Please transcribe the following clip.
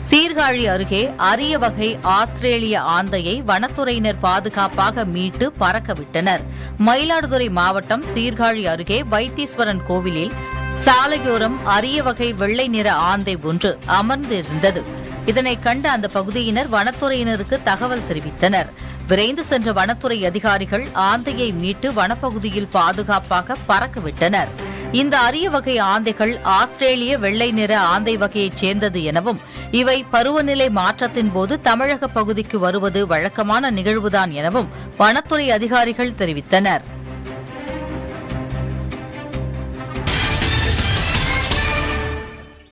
சீர்காழி அருகே அரிய வகை ஆஸ்திரேலிய ஆந்தையை வனத்துறையினர் பாதுகாப்பாக மீட்டு பறக்கவிட்டனர் மயிலாடுதுறை மாவட்டம் சீர்காழி அருகே வைத்தீஸ்வரன் கோவிலில் சாலையோரம் அரிய வகை வெள்ளை நிற ஆந்தை ஒன்று அமர்ந்திருந்தது இதனை கண்ட அந்த பகுதியினர் வனத்துறையினருக்கு தகவல் தெரிவித்தனர் விரைந்து சென்ற வனத்துறை அதிகாரிகள் ஆந்தையை மீட்டு வனப்பகுதியில் பாதுகாப்பாக பறக்கவிட்டனர் இந்த அரிய வகை ஆந்தைகள் ஆஸ்திரேலிய வெள்ளை நிற ஆந்தை வகையைச் சேர்ந்தது எனவும் இவை பருவநிலை மாற்றத்தின் போது தமிழக பகுதிக்கு வருவது வழக்கமான நிகழ்வுதான் எனவும் வனத்துறை அதிகாரிகள் தெரிவித்தனர்